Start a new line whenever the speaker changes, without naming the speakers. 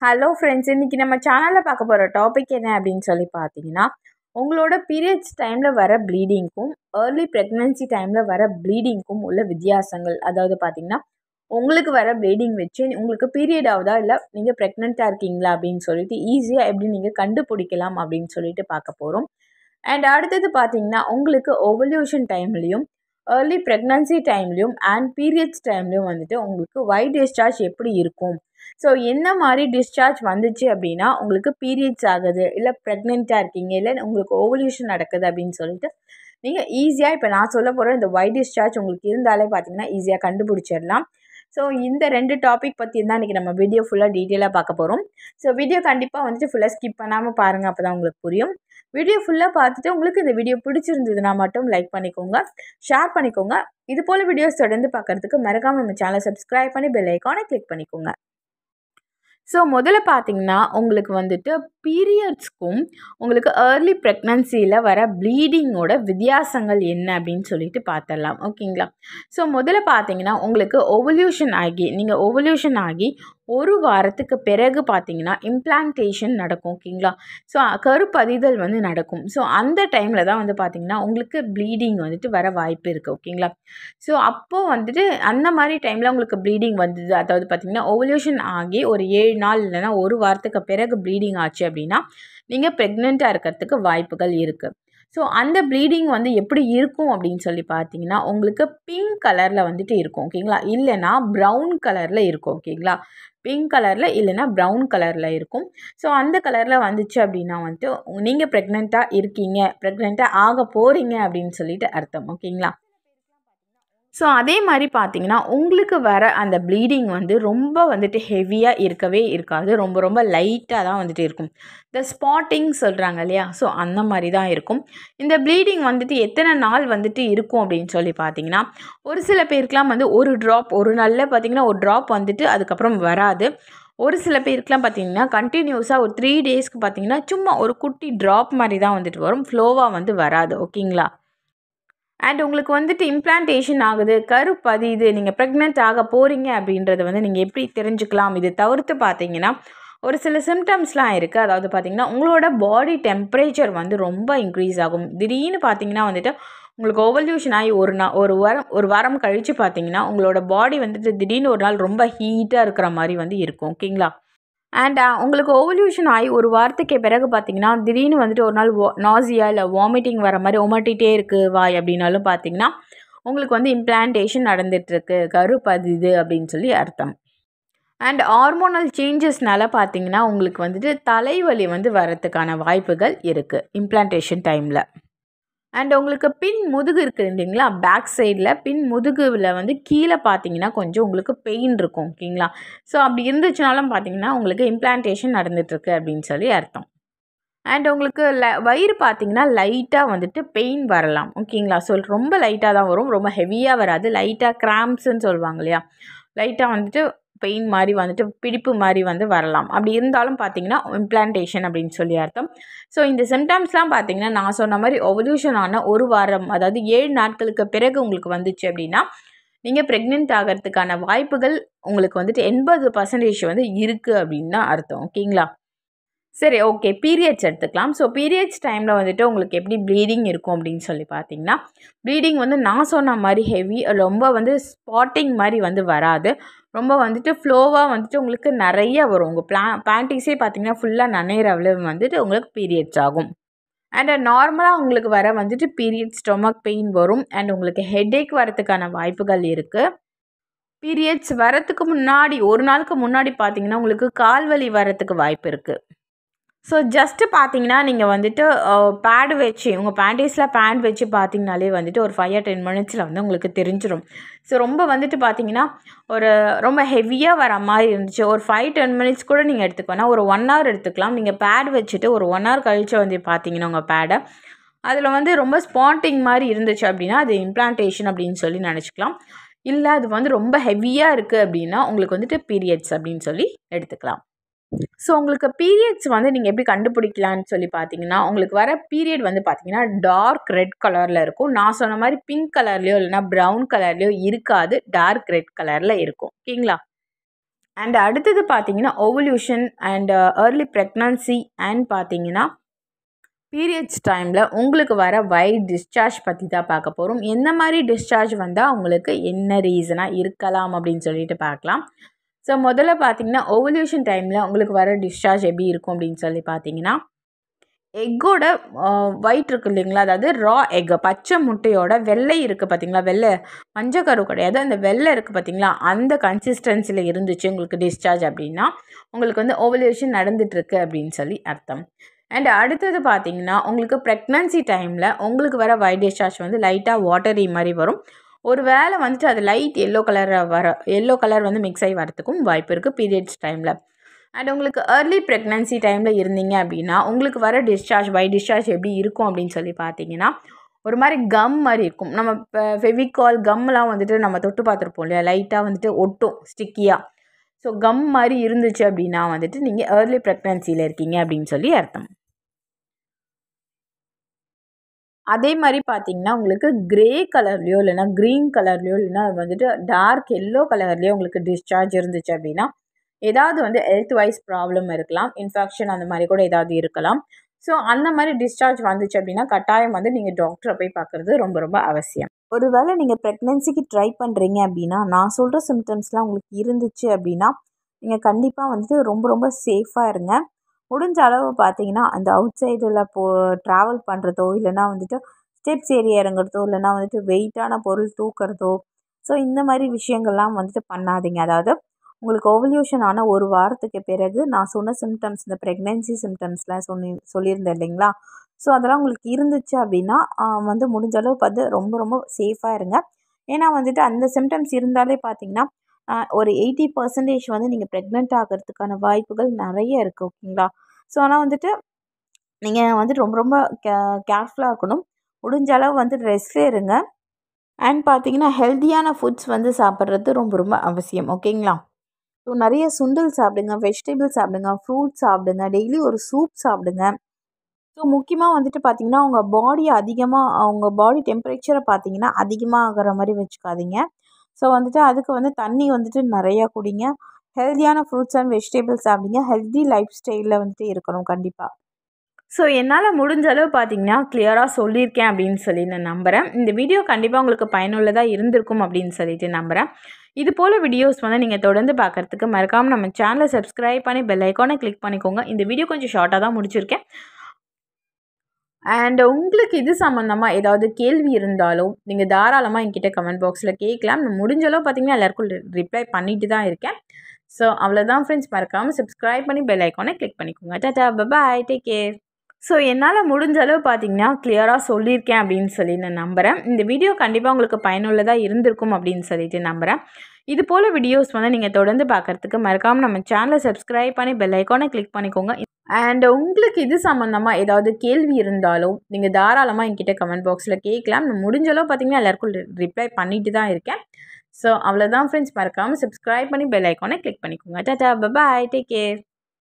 hello friends இன்றைக்கி நம்ம சேனலில் பார்க்க போகிற டாபிக் என்ன அப்படின்னு சொல்லி பார்த்தீங்கன்னா உங்களோட பீரியட்ஸ் டைமில் வர ப்ளீடிங்க்கும் ஏர்லி ப்ரெக்னென்சி டைமில் வர ப்ளீடிங்க்கும் உள்ள வித்தியாசங்கள் அதாவது பார்த்தீங்கன்னா உங்களுக்கு வர ப்ளீடிங் வச்சு உங்களுக்கு பீரியட் ஆகுதா இல்லை நீங்கள் ப்ரெக்னெண்ட்டாக இருக்கீங்களா அப்படின்னு சொல்லிட்டு ஈஸியாக எப்படி நீங்கள் கண்டுபிடிக்கலாம் அப்படின்னு சொல்லிட்டு பார்க்க போகிறோம் அண்ட் அடுத்தது பார்த்தீங்கன்னா உங்களுக்கு ஓவல்யூஷன் டைம்லேயும் ஏர்லி ப்ரெக்னன்சி டைம்லேயும் அண்ட் பீரியட்ஸ் டைம்லேயும் வந்துட்டு உங்களுக்கு ஒயிட் டிஸ்சார்ஜ் எப்படி இருக்கும் ஸோ என்ன மாதிரி டிஸ்சார்ஜ் வந்துச்சு அப்படின்னா உங்களுக்கு பீரியட்ஸ் ஆகுது இல்லை ப்ரெக்னெண்ட்டாக இருக்கீங்க இல்லை உங்களுக்கு ஓவல்யூஷன் நடக்குது அப்படின்னு சொல்லிட்டு நீங்கள் ஈஸியாக இப்போ நான் சொல்ல போகிற இந்த ஒயிட் டிஸ்சார்ஜ் உங்களுக்கு இருந்தாலே பார்த்தீங்கன்னா ஈஸியாக கண்டுபிடிச்சிடலாம் ஸோ இந்த ரெண்டு டாபிக் பற்றி தான் இன்றைக்கி நம்ம வீடியோ ஃபுல்லாக டீட்டெயிலாக பார்க்க போகிறோம் ஸோ வீடியோ கண்டிப்பாக வந்துட்டு ஃபுல்லாக ஸ்கிப் பண்ணாமல் பாருங்கள் அப்போ தான் உங்களுக்கு புரியும் வீடியோ ஃபுல்லாக பார்த்துட்டு உங்களுக்கு இந்த வீடியோ பிடிச்சிருந்ததுன்னா மட்டும் லைக் பண்ணிக்கோங்க ஷேர் பண்ணிக்கோங்க இது போல் வீடியோஸ் தொடர்ந்து பார்க்குறதுக்கு மறக்காமல் நம்ம சேனலை சப்ஸ்கிரைப் பண்ணி பெல் ஐக்கானை கிளிக் பண்ணிக்கோங்க ஸோ முதல்ல பார்த்தீங்கன்னா உங்களுக்கு வந்துட்டு பீரியட்ஸ்க்கும் உங்களுக்கு ஏர்லி ப்ரெக்னன்சியில் வர ப்ளீடிங்கோட வித்தியாசங்கள் என்ன அப்படின்னு சொல்லிட்டு பார்த்துடலாம் ஓகேங்களா ஸோ முதல்ல பார்த்தீங்கன்னா உங்களுக்கு ஓவல்யூஷன் ஆகி நீங்கள் ஓவல்யூஷன் ஆகி ஒரு வாரத்துக்கு பிறகு பார்த்தீங்கன்னா இம்ப்ளான்டேஷன் நடக்கும் ஓகேங்களா ஸோ கருப்பதிதல் வந்து நடக்கும் ஸோ அந்த டைமில் தான் வந்து பார்த்திங்கன்னா உங்களுக்கு ப்ளீடிங் வந்துட்டு வர வாய்ப்பு இருக்குது ஓகேங்களா ஸோ அப்போது வந்துட்டு அந்த மாதிரி டைமில் உங்களுக்கு ப்ளீடிங் வந்தது அதாவது பார்த்திங்கன்னா ஓவல்யூஷன் ஆகி ஒரு ஏழு நாள் இல்லைனா ஒரு வாரத்துக்கு பிறகு ப்ளீடிங் ஆச்சு அப்படின்னா நீங்கள் ப்ரெக்னெண்ட்டாக இருக்கிறதுக்கு வாய்ப்புகள் இருக்குது ஸோ அந்த ப்ளீடிங் வந்து எப்படி இருக்கும் அப்படின்னு சொல்லி பார்த்தீங்கன்னா உங்களுக்கு பிங்க் கலரில் வந்துட்டு இருக்கும் ஓகேங்களா இல்லைனா ப்ரௌன் கலரில் இருக்கும் ஓகேங்களா பிங்க் கலரில் இல்லைனா ப்ரௌன் கலரில் இருக்கும் ஸோ அந்த கலரில் வந்துச்சு அப்படின்னா வந்துட்டு நீங்கள் ப்ரெக்னெண்ட்டாக இருக்கீங்க ப்ரெக்னெண்ட்டாக ஆக போகிறீங்க அப்படின்னு சொல்லிட்டு அர்த்தம் ஓகேங்களா ஸோ அதே மாதிரி பார்த்தீங்கன்னா உங்களுக்கு வர அந்த ப்ளீடிங் வந்து ரொம்ப வந்துட்டு ஹெவியாக இருக்கவே இருக்காது ரொம்ப ரொம்ப லைட்டாக தான் வந்துட்டு இருக்கும் இந்த ஸ்பாட்டிங் சொல்கிறாங்க இல்லையா ஸோ அந்த மாதிரி தான் இருக்கும் இந்த ப்ளீடிங் வந்துட்டு எத்தனை நாள் வந்துட்டு இருக்கும் அப்படின்னு சொல்லி பார்த்தீங்கன்னா ஒரு சில பேருக்குலாம் வந்து ஒரு ட்ராப் ஒரு நாளில் பார்த்தீங்கன்னா ஒரு ட்ராப் வந்துட்டு அதுக்கப்புறம் வராது ஒரு சில பேருக்குலாம் பார்த்தீங்கன்னா கண்டினியூஸாக ஒரு த்ரீ டேஸ்க்கு பார்த்தீங்கன்னா சும்மா ஒரு குட்டி ட்ராப் மாதிரி தான் வந்துட்டு வரும் ஃப்ளோவாக வந்து வராது ஓகேங்களா அண்ட் உங்களுக்கு வந்துட்டு இம்ப்ளான்டேஷன் ஆகுது கருப்பதியுது நீங்கள் ப்ரெக்னென்ட் ஆக போகிறீங்க அப்படின்றத வந்து நீங்கள் எப்படி தெரிஞ்சுக்கலாம் இது தவிர்த்து பார்த்தீங்கன்னா ஒரு சில சிம்டம்ஸ்லாம் இருக்குது அதாவது பார்த்திங்கன்னா உங்களோட பாடி டெம்பரேச்சர் வந்து ரொம்ப இன்க்ரீஸ் ஆகும் திடீர்னு பார்த்தீங்கன்னா வந்துட்டு உங்களுக்கு ஓவல்யூஷன் ஆகி ஒரு நாள் ஒரு வாரம் ஒரு வாரம் கழித்து பார்த்தீங்கன்னா உங்களோட பாடி வந்துட்டு திடீர்னு ஒரு நாள் ரொம்ப ஹீட்டாக இருக்கிற மாதிரி வந்து இருக்கும் ஓகேங்களா அண்ட் உங்களுக்கு ஓவல்யூஷன் ஆகி ஒரு வாரத்துக்கு பிறகு பார்த்தீங்கன்னா திடீர்னு வந்துட்டு ஒரு நாள் நாசியா இல்லை வாமிட்டிங் வர மாதிரி ஒமட்டிகிட்டே இருக்குது வாய் அப்படின்னாலும் பார்த்தீங்கன்னா உங்களுக்கு வந்து இம்ப்ளான்டேஷன் நடந்துகிட்ருக்கு கருப்பதிது அப்படின்னு சொல்லி அர்த்தம் அண்ட் ஹார்மோனல் சேஞ்சஸ்னால பார்த்தீங்கன்னா உங்களுக்கு வந்துட்டு தலைவலி வந்து வரத்துக்கான வாய்ப்புகள் இருக்குது இம்ப்ளான்டேஷன் டைமில் அண்ட் உங்களுக்கு பின் முதுகு இருக்குது இல்லைங்களா பேக் சைடில் பின் முதுகுவில் வந்து கீழே பார்த்தீங்கன்னா கொஞ்சம் உங்களுக்கு பெயின் இருக்கும் ஓகேங்களா ஸோ அப்படி இருந்துச்சுனாலும் பார்த்தீங்கன்னா உங்களுக்கு இம்ப்ளான்டேஷன் நடந்துகிட்ருக்கு அப்படின்னு சொல்லி அர்த்தம் அண்ட் உங்களுக்கு ல வயிறு பார்த்தீங்கன்னா லைட்டாக வந்துட்டு பெயின் வரலாம் ஓகேங்களா ஸோ ரொம்ப லைட்டாக தான் வரும் ரொம்ப ஹெவியாக வராது லைட்டாக கிராம்ப்ஸ்ன்னு சொல்லுவாங்க இல்லையா லைட்டாக வந்துட்டு பெயின் மாதிரி வந்துட்டு பிடிப்பு மாதிரி வந்து வரலாம் அப்படி இருந்தாலும் பார்த்தீங்கன்னா இம்ப்ளான்டேஷன் அப்படின்னு சொல்லி அர்த்தம் ஸோ இந்த சிம்டம்ஸ்லாம் பார்த்தீங்கன்னா நான் சொன்ன மாதிரி ஒவல்யூஷன் ஆன ஒரு வாரம் அதாவது ஏழு நாட்களுக்கு பிறகு உங்களுக்கு வந்துச்சு அப்படின்னா நீங்கள் ப்ரெக்னென்ட் ஆகிறதுக்கான வாய்ப்புகள் உங்களுக்கு வந்துட்டு எண்பது பர்சன்டேஜ் வந்து இருக்குது அப்படின்னு தான் அர்த்தம் ஓகேங்களா சரி ஓகே பீரியட்ஸ் எடுத்துக்கலாம் ஸோ பீரியட்ஸ் டைமில் வந்துட்டு உங்களுக்கு எப்படி ப்ளீடிங் இருக்கும் அப்படின்னு சொல்லி பார்த்தீங்கன்னா ப்ளீடிங் வந்து நான் சொன்ன மாதிரி ஹெவி ரொம்ப வந்து ஸ்பாட்டிங் மாதிரி வந்து வராது ரொம்ப வந்துட்டு ஃப்ளோவாக வந்துட்டு உங்களுக்கு நிறைய வரும் உங்கள் பிளா பேண்டிஸே பார்த்தீங்கன்னா ஃபுல்லாக நனையிற அளவு வந்துட்டு உங்களுக்கு பீரியட்ஸ் ஆகும் அண்ட் நார்மலாக உங்களுக்கு வர வந்துட்டு பீரியட் ஸ்டொமக் பெயின் வரும் அண்ட் உங்களுக்கு ஹெட்டேக் வரத்துக்கான வாய்ப்புகள் இருக்குது பீரியட்ஸ் வரத்துக்கு முன்னாடி ஒரு நாளுக்கு முன்னாடி பார்த்தீங்கன்னா உங்களுக்கு கால்வலி வரத்துக்கு வாய்ப்பு இருக்குது ஸோ ஜஸ்ட்டு பார்த்தீங்கன்னா நீங்கள் வந்துட்டு பேடு வச்சு உங்கள் பேண்டீஸில் பேண்ட் வச்சு பார்த்தீங்கனாலே வந்துட்டு ஒரு ஃபைவ் ஆர் டென் மினிட்ஸில் வந்து உங்களுக்கு தெரிஞ்சிடும் ஸோ ரொம்ப வந்துட்டு பார்த்தீங்கன்னா ஒரு ரொம்ப ஹெவியாக வர மாதிரி இருந்துச்சு ஒரு ஃபைவ் டென் மினிட்ஸ் கூட நீங்கள் எடுத்துக்கோனா ஒரு ஒன் ஹவர் எடுத்துக்கலாம் நீங்கள் பேட் வச்சுட்டு ஒரு ஒன் ஹவர் கழித்து வந்து பார்த்தீங்கன்னா உங்கள் பேடை அதில் வந்து ரொம்ப ஸ்பாட்டிங் மாதிரி இருந்துச்சு அப்படின்னா அது இம்ப்ளான்டேஷன் அப்படின்னு சொல்லி நினச்சிக்கலாம் இல்லை அது வந்து ரொம்ப ஹெவியாக இருக்குது அப்படின்னா உங்களுக்கு வந்துட்டு பீரியட்ஸ் அப்படின்னு சொல்லி எடுத்துக்கலாம் ஸோ உங்களுக்கு பீரியட்ஸ் வந்து நீங்கள் எப்படி கண்டுபிடிக்கலான்னு சொல்லி பார்த்தீங்கன்னா உங்களுக்கு வர பீரியட் வந்து பார்த்தீங்கன்னா டார்க் ரெட் கலரில் இருக்கும் நான் சொன்ன மாதிரி பிங்க் கலர்லேயோ இல்லைனா ப்ரௌன் கலர்லேயோ இருக்காது டார்க் ரெட் கலரில் இருக்கும் ஓகேங்களா அண்ட் அடுத்தது பார்த்தீங்கன்னா ovulation and early pregnancy and பார்த்தீங்கன்னா பீரியட்ஸ் டைமில் உங்களுக்கு வர வைட் டிஸ்சார்ஜ் பற்றி தான் பார்க்க போகிறோம் எந்த மாதிரி டிஸ்சார்ஜ் வந்தால் உங்களுக்கு என்ன ரீசனாக இருக்கலாம் அப்படின்னு சொல்லிட்டு பார்க்கலாம் ஸோ முதல்ல பார்த்தீங்கன்னா ஓவல்யூஷன் டைமில் உங்களுக்கு வர டிஸ்சார்ஜ் எப்படி இருக்கும் அப்படின்னு சொல்லி பார்த்தீங்கன்னா எக்கோட ஒயிட் இருக்கு இல்லைங்களா அதாவது ரா எக் பச்சை முட்டையோட வெள்ளை இருக்குது பார்த்தீங்களா வெள்ளை மஞ்சக்கரு கிடையாது அந்த வெள்ளை இருக்குது பார்த்தீங்களா அந்த கன்சிஸ்டன்சியில் இருந்துச்சு உங்களுக்கு டிஸ்சார்ஜ் அப்படின்னா உங்களுக்கு வந்து ஓவல்யூஷன் நடந்துகிட்ருக்கு அப்படின்னு சொல்லி அர்த்தம் அண்ட் அடுத்தது பார்த்தீங்கன்னா உங்களுக்கு ப்ரெக்னன்சி டைமில் உங்களுக்கு வர ஒயிட் டிஸ்சார்ஜ் வந்து லைட்டாக வாட்டரி மாதிரி வரும் ஒரு வேளை வந்துட்டு அது லைட் எல்லோ கலர் வர எல்லோ கலர் வந்து மிக்ஸ் ஆகி வரத்துக்கும் வாய்ப்பு இருக்குது பீரியட்ஸ் டைமில் அண்ட் உங்களுக்கு ஏர்லி ப்ரெக்னன்சி டைமில் இருந்தீங்க அப்படின்னா உங்களுக்கு வர டிஸ்சார்ஜ் பை டிஸ்சார்ஜ் எப்படி இருக்கும் அப்படின்னு சொல்லி பார்த்தீங்கன்னா ஒரு மாதிரி கம் மாதிரி இருக்கும் நம்ம இப்போ ஃபெவிகால் கம்லாம் வந்துட்டு நம்ம தொட்டு பார்த்துருப்போம் இல்லையா லைட்டாக வந்துட்டு ஒட்டும் ஸ்டிக்கியாக ஸோ கம் மாதிரி இருந்துச்சு அப்படின்னா வந்துட்டு நீங்கள் ஏர்லி ப்ரெக்னன்சியில் இருக்கீங்க அப்படின்னு சொல்லி அர்த்தம் அதே மாதிரி பார்த்தீங்கன்னா உங்களுக்கு க்ரே கலர்லேயோ இல்லைனா க்ரீன் கலர்லேயோ இல்லைனா வந்துட்டு டார்க் எல்லோ கலர்லேயோ உங்களுக்கு டிஸ்சார்ஜ் இருந்துச்சு அப்படின்னா ஏதாவது வந்து ஹெல்த் வைஸ் ப்ராப்ளம் இருக்கலாம் இன்ஃபெக்ஷன் அந்த மாதிரி கூட ஏதாவது இருக்கலாம் ஸோ அந்த மாதிரி டிஸ்சார்ஜ் வந்துச்சு அப்படின்னா கட்டாயம் வந்து நீங்கள் டாக்டரை போய் பார்க்குறது ரொம்ப ரொம்ப அவசியம் ஒருவேளை நீங்கள் ப்ரெக்னென்சிக்கு ட்ரை பண்ணுறீங்க அப்படின்னா நான் சொல்கிற சிம்டம்ஸ்லாம் உங்களுக்கு இருந்துச்சு அப்படின்னா நீங்கள் கண்டிப்பாக வந்துட்டு ரொம்ப ரொம்ப சேஃபாக இருங்க முடிஞ்ச அளவு பார்த்தீங்கன்னா அந்த அவுட் சைடில் போ ட்ராவல் பண்ணுறதோ இல்லைனா வந்துட்டு ஸ்டெப்ஸ் ஏறி இறங்குறதோ இல்லைனா வந்துட்டு வெயிட்டான பொருள் தூக்குறதோ ஸோ இந்த மாதிரி விஷயங்கள்லாம் வந்துட்டு பண்ணாதீங்க அதாவது உங்களுக்கு ஓவல்யூஷன் ஆன ஒரு வாரத்துக்கு பிறகு நான் சொன்ன சிம்டம்ஸ் இந்த ப்ரெக்னென்சி சிம்டம்ஸ்லாம் சொல்லி சொல்லியிருந்தேன் இல்லைங்களா ஸோ அதெல்லாம் உங்களுக்கு இருந்துச்சு அப்படின்னா வந்து முடிஞ்ச அளவு பார்த்து ரொம்ப ரொம்ப சேஃபாக இருங்க ஏன்னா வந்துட்டு அந்த சிம்டம்ஸ் இருந்தாலே பார்த்தீங்கன்னா ஒரு எயிட்டி பர்சன்டேஜ் வந்து நீங்கள் ப்ரெக்னென்ட் ஆகிறதுக்கான வாய்ப்புகள் நிறைய இருக்குது ஓகேங்களா ஸோ ஆனால் வந்துட்டு நீங்கள் வந்துட்டு ரொம்ப ரொம்ப கே கேர்ஃபுல்லாக இருக்கணும் முடிஞ்ச அளவு வந்து ரெஸ்ட்லேயே இருங்க அண்ட் பார்த்தீங்கன்னா ஹெல்த்தியான ஃபுட்ஸ் வந்து சாப்பிட்றது ரொம்ப ரொம்ப அவசியம் ஓகேங்களா ஸோ நிறைய சுண்டல் சாப்பிடுங்க வெஜிடபிள் சாப்பிடுங்க ஃப்ரூட்ஸ் சாப்பிடுங்க டெய்லி ஒரு சூப் சாப்பிடுங்க ஸோ முக்கியமாக வந்துட்டு பார்த்தீங்கன்னா உங்கள் பாடி அதிகமாக அவங்க பாடி டெம்பரேச்சரை பார்த்தீங்கன்னா அதிகமாக ஆகிற மாதிரி வச்சுக்காதீங்க ஸோ வந்துட்டு அதுக்கு வந்து தண்ணி வந்துட்டு நிறையா குடிங்க ஹெல்த்தியான ஃப்ரூட்ஸ் அண்ட் வெஜிடபிள்ஸ் சாப்பிடுங்க ஹெல்த்தி லைஃப் ஸ்டைலில் வந்துட்டு இருக்கணும் கண்டிப்பாக ஸோ என்னால் முடிஞ்ச அளவு பார்த்தீங்கன்னா கிளியராக சொல்லியிருக்கேன் அப்படின்னு சொல்லி நான் நம்புகிறேன் இந்த வீடியோ கண்டிப்பாக உங்களுக்கு பயனுள்ளதாக இருந்திருக்கும் அப்படின்னு சொல்லிட்டு நம்புகிறேன் இது போல் வீடியோஸ் வந்து நீங்கள் தொடர்ந்து பார்க்குறதுக்கு மறக்காமல் நம்ம சேனலை சப்ஸ்கிரைப் பண்ணி பெல் ஐக்கானை கிளிக் பண்ணிக்கோங்க இந்த வீடியோ கொஞ்சம் ஷார்ட்டாக தான் முடிச்சிருக்கேன் அண்ட் உங்களுக்கு இது சம்மந்தமாக ஏதாவது கேள்வி இருந்தாலும் நீங்கள் தாராளமாக என்கிட்ட கமெண்ட் பாக்ஸில் கேட்கலாம் நான் முடிஞ்ச அளவு பார்த்தீங்கன்னா எல்லாருக்கும் ரிப்ளை பண்ணிட்டு தான் இருக்கேன் ஸோ அவ்வளோதான் ஃப்ரெண்ட்ஸ் மறக்காமல் சப்ஸ்கிரைப் பண்ணி பெல் ஐக்கானை கிளிக் பண்ணிக்கோங்க tata bye take care so என்னால் முடிஞ்ச அளவு பார்த்தீங்கன்னா கிளியராக சொல்லியிருக்கேன் அப்படின்னு சொல்லி நான் நம்புகிறேன் இந்த வீடியோ கண்டிப்பாக உங்களுக்கு பயனுள்ளதாக இருந்திருக்கும் அப்படின்னு சொல்லிட்டு நம்புகிறேன் இது போல் வீடியோஸ் வந்து நீங்கள் தொடர்ந்து பார்க்குறதுக்கு மறக்காமல் நம்ம சேனலை சப்ஸ்கிரைப் பண்ணி பெல் ஐக்கானை கிளிக் பண்ணிக்கோங்க அண்ட் உங்களுக்கு இது சம்மந்தமாக ஏதாவது கேள்வி இருந்தாலும் நீங்கள் தாராளமாக என்கிட்ட கமெண்ட் பாக்ஸில் கேட்கலாம் நான் முடிஞ்ச அளவு பார்த்தீங்கன்னா எல்லாருக்கும் ரிப்ளை பண்ணிட்டு தான் இருக்கேன் ஸோ அவ்வளோதான் ஃப்ரெண்ட்ஸ் மறக்காமல் சப்ஸ்கிரைப் பண்ணி பெல் ஐக்கானை கிளிக் பண்ணிக்கோங்க டாட்டா பாய் டேக் கேர்